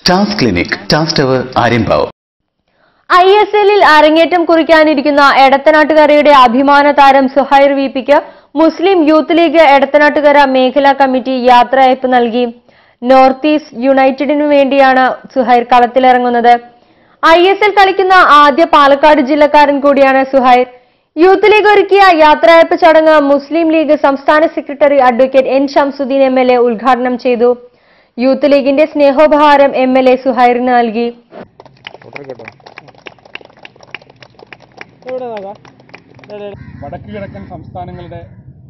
TAZ clinic TAZ tower Aryampavu I S എല്ലിൽ അരങ്ങേറ്റം കുറിക്കാനിരിക്കുന്ന എടത്തനാട്ടുകരയുടെ അഭിമാന താരം സുഹൈർ വി പിക്ക് മുസ്ലിം യൂത്ത് ലീഗ് എടത്തനാട്ടുകര മേഖലാ കമ്മിറ്റി യാത്രയയപ്പ് നൽകി നോർത്ത് ഈസ്റ്റ് യുണൈറ്റഡിനു വേണ്ടിയാണ് സുഹൈർ കളത്തിലിറങ്ങുന്നത് ഐ എസ് എൽ കളിക്കുന്ന ആദ്യ പാലക്കാട് ജില്ലക്കാരൻ കൂടിയാണ് സുഹൈർ യൂത്ത് ലീഗ് ഒരുക്കിയ യാത്രയയപ്പ് ചടങ്ങ് മുസ്ലിം ലീഗ് സംസ്ഥാന secretary advocate N Shamsudheen M L A ഉദ്ഘാടനം ചെയ്തു യൂത്ത് ലീഗിന്റെ സ്നേഹോപഹാരം എം എൽ എ സുഹൈറിന് നൽകി വടക്ക് കിഴക്കൻ സംസ്ഥാനങ്ങളുടെ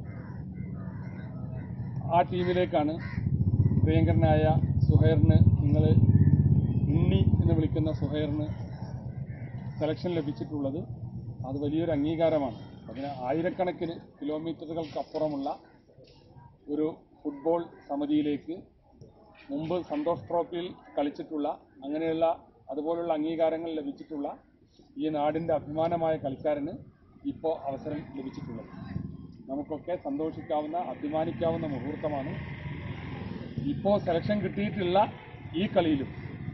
ആ ടീമിലേക്കാണ് പ്രിയങ്കരനായ സുഹൈറിന് നിങ്ങൾ ഉണ്ണി എന്ന് വിളിക്കുന്ന സുഹൈറിന് സെലക്ഷൻ ലഭിച്ചിട്ടുള്ളത് അത് വലിയൊരു അംഗീകാരമാണ് അതിന് ആയിരക്കണക്കിന് കിലോമീറ്ററുകൾക്കപ്പുറമുള്ള ഒരു ഫുട്ബോൾ സമിതിയിലേക്ക് മുമ്പ് സന്തോഷ് ട്രോഫിയിൽ കളിച്ചിട്ടുള്ള അങ്ങനെയുള്ള അതുപോലുള്ള അംഗീകാരങ്ങൾ ലഭിച്ചിട്ടുള്ള ഈ നാടിൻ്റെ അഭിമാനമായ കളിക്കാരന് ഇപ്പോൾ അവസരം ലഭിച്ചിട്ടുള്ളത് നമുക്കൊക്കെ സന്തോഷിക്കാവുന്ന അഭിമാനിക്കാവുന്ന മുഹൂർത്തമാണ് ഇപ്പോൾ സെലക്ഷൻ കിട്ടിയിട്ടുള്ള ഈ കളിയിലും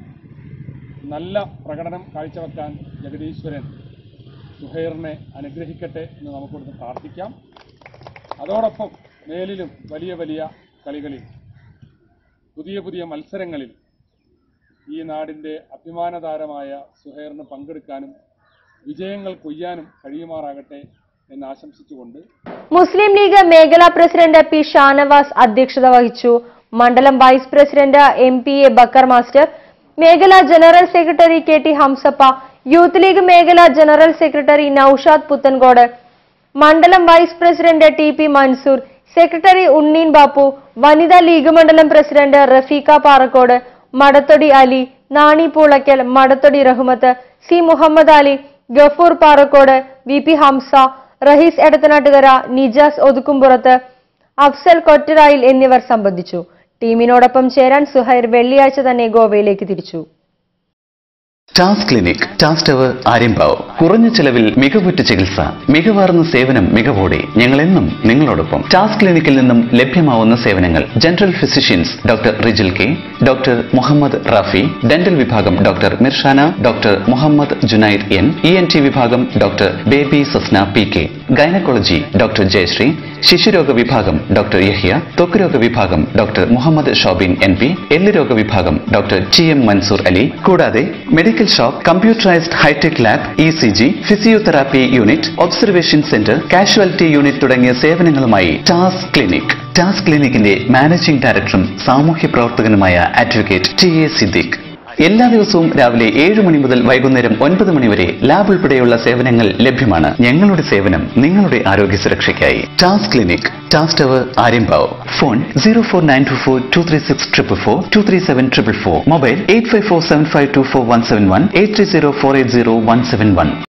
നല്ല പ്രകടനം കാഴ്ചവെക്കാൻ ജഗദീശ്വരൻ സുഹൈറിനെ അനുഗ്രഹിക്കട്ടെ എന്ന് നമുക്കിവിടുന്ന് പ്രാർത്ഥിക്കാം അതോടൊപ്പം മേലിലും വലിയ വലിയ കളികളിൽ പുതിയ പുതിയ മത്സരങ്ങളിൽ ഈ നാടിൻ്റെ അഭിമാനതാരമായ സുഹൈറിന് പങ്കെടുക്കാനും വിജയങ്ങൾ കൊയ്യാനും കഴിയുമാറാകട്ടെ എന്ന് ആശംസിച്ചുകൊണ്ട് മുസ്ലിം ലീഗ് മേഖലാ പ്രസിഡന്റ് പി ഷാനവാസ് അധ്യക്ഷത വഹിച്ചു മണ്ഡലം vice president M P A Bakker master മേഖലാ general secretary K T Hamsappa youth league മേഖലാ ജനറൽ സെക്രട്ടറി നൌഷാദ് പുത്തൻകോട് മണ്ഡലം vice president T P Mansoor secretary Unneen Bappu വനിതാ ലീഗ് മണ്ഡലം president Rafeeqa Parakkode Madathodi Ali Nani Poolakkal Madathodi Rahmath C Muhammad Ali Gafoor Parakkode V P Hamsa Rahees Edathanattukara Nijas Othukkumpuram Afsal Kottarayil എന്നിവർ സംബന്ധിച്ചു ടീമിനോടൊപ്പം ചേരാൻ സുഹൈർ വെള്ളിയാഴ്ച തന്നെ ഗോവയിലേക്ക് തിരിച്ചു ടാസ് ക്ലിനിക് ടാസ് ടവർ ആര്യമ്പാവ് കുറഞ്ഞ ചെലവിൽ മികവുറ്റ ചികിത്സ മികവാർന്ന സേവനം മികവോടെ ഞങ്ങളെന്നും നിങ്ങളോടൊപ്പം ടാസ് ക്ലിനിക്കിൽ നിന്നും ലഭ്യമാവുന്ന സേവനങ്ങൾ general physicians doctor Rijil K doctor Muhammad Rafi dental വിഭാഗം doctor Mirshana doctor Muhammad Junaid N E N T വിഭാഗം doctor Baby Sasna P K gynaecology doctor Jayashree ശിശുരോഗ വിഭാഗം ഡോക്ടർ യഹിയ ത്വക്ക് വിഭാഗം doctor Muhammad Shobin N P എല്ലുരോഗ വിഭാഗം doctor T M Mansoor Ali കൂടാതെ medical shop computerised hitech lab E C G physiotherapy unit observation centre casualty unit തുടങ്ങിയ സേവനങ്ങളുമായി ടാസ് ക്ലിനിക് ടാസ് ക്ലിനിക്കിന്റെ മാനേജിംഗ് ഡയറക്ടറും സാമൂഹ്യ പ്രവർത്തകനുമായ അഡ്വക്കേറ്റ് ടി എ സിദ്ദിഖ് എല്ലാ ദിവസവും രാവിലെ ഏഴ് മണി മുതൽ വൈകുന്നേരം ഒൻപത് മണി വരെ ലാബ് ഉൾപ്പെടെയുള്ള സേവനങ്ങൾ ലഭ്യമാണ് ഞങ്ങളുടെ സേവനം നിങ്ങളുടെ ആരോഗ്യ സുരക്ഷയ്ക്കായി ടാസ് ക്ലിനിക് ടാസ് tower Aryambavu phone zero four nine two four two three six triple four two three seven triple four mobile eight five four seven five two four one seven one eight three zero four eight zero one seven one